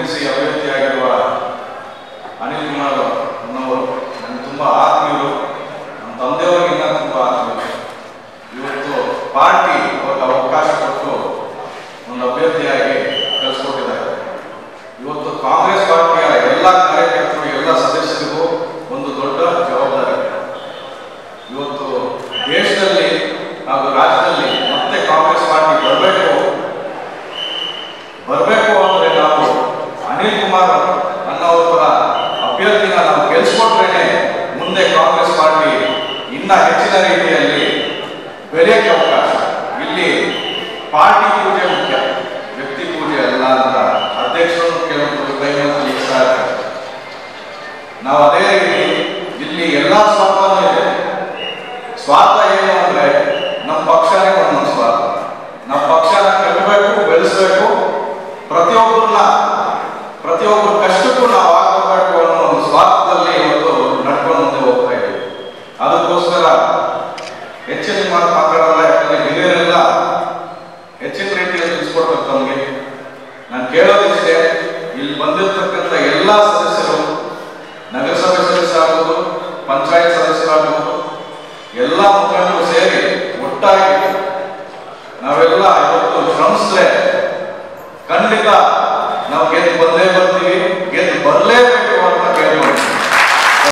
C ಅಭ್ಯರ್ಥಿಯಾಗಿರುವ Anil Kumar ಅನ್ನೋರು ನನಗೆ ತುಂಬ ಆತ್ಮೀಯರು ನಮ್ಮ ತಂದೆಯವರಿಗಿನ್ನ ತುಂಬ ಆತ್ಮೀಯರು ಇವತ್ತು ಪಾರ್ಟಿ ಅವ್ರಿಗೆ ಅವಕಾಶ ಕೊಟ್ಟು ಒಂದು ಅಭ್ಯರ್ಥಿಯಾಗಿ ಕಳಿಸ್ಕೊಟ್ಟಿದ್ದಾರೆ ಇವತ್ತು ಕಾಂಗ್ರೆಸ್ ಪಾರ್ಟಿಯ ಎಲ್ಲ ಕಾರ್ಯಕರ್ತರು ಎಲ್ಲ ಸದಸ್ಯರಿಗೂ ಒಂದು ದೊಡ್ಡ ಜವಾಬ್ದಾರಿ ಇವತ್ತು ದೇಶದಲ್ಲಿ ಹಾಗೂ ರಾಜ್ಯದಲ್ಲಿ ಮತ್ತೆ ಕಾಂಗ್ರೆಸ್ ಪಾರ್ಟಿ ಬರಬೇಕು ಬರಬೇಕು ಅಂದ್ರೆ ನಾವು ಅನಿಲ್ ಕುಮಾರ್ ಅನ್ನೋರ ಅಭ್ಯರ್ಥಿನ ನಾವು ಗೆಲ್ಸ್ಕೊಟ್ರೇನೆ ಮುಂದೆ ಕಾಂಗ್ರೆಸ್ ಪಾರ್ಟಿ ಇನ್ನ ಹೆಚ್ಚಿನ ರೀತಿಯಲ್ಲಿ ಬೆಳೆಯಕ್ಕೆ ಅವಕಾಶ ಇಲ್ಲಿ ಪಾರ್ಟಿ ಪೂಜೆ ಮುಖ್ಯ ವ್ಯಕ್ತಿ ಪೂಜೆ ಅಲ್ಲ ಅಂತ ಅಧ್ಯಕ್ಷರು ಕೆಲವೊಂದು ಕೈನಲ್ಲಿ ಇರ್ತಾ ಇರ್ತಾರೆ ನಾವು ಅದೇ ರೀತಿ ಇಲ್ಲಿ ಎಲ್ಲಾ ಸ್ವಾರ್ಥನೂ ಇದೆ ಸ್ವಾರ್ಥ ಏನು ಅಂದ್ರೆ ನಮ್ಮ ಪಕ್ಷನೇ ಒಂದೊಂದು ಸ್ವಾರ್ಥ ನಮ್ಮ ಪಕ್ಷನ ಕಟ್ಟಬೇಕು ಬೆಳೆಸಬೇಕು ಪ್ರತಿಯೊಬ್ಬರನ್ನ ಪ್ರತಿಯೊಬ್ಬರ ಕಷ್ಟಕ್ಕೂ ನಾವು ಆಗಬೇಕು ಅನ್ನೋ ಒಂದು ಸ್ವಾರ್ಥದಲ್ಲಿ ಇವತ್ತು ನಡ್ಕೊಂಡು ಮುಂದೆ ಹೋಗ್ತಾ ಇದ್ದೀವಿ ಅದಕ್ಕೋಸ್ಕರ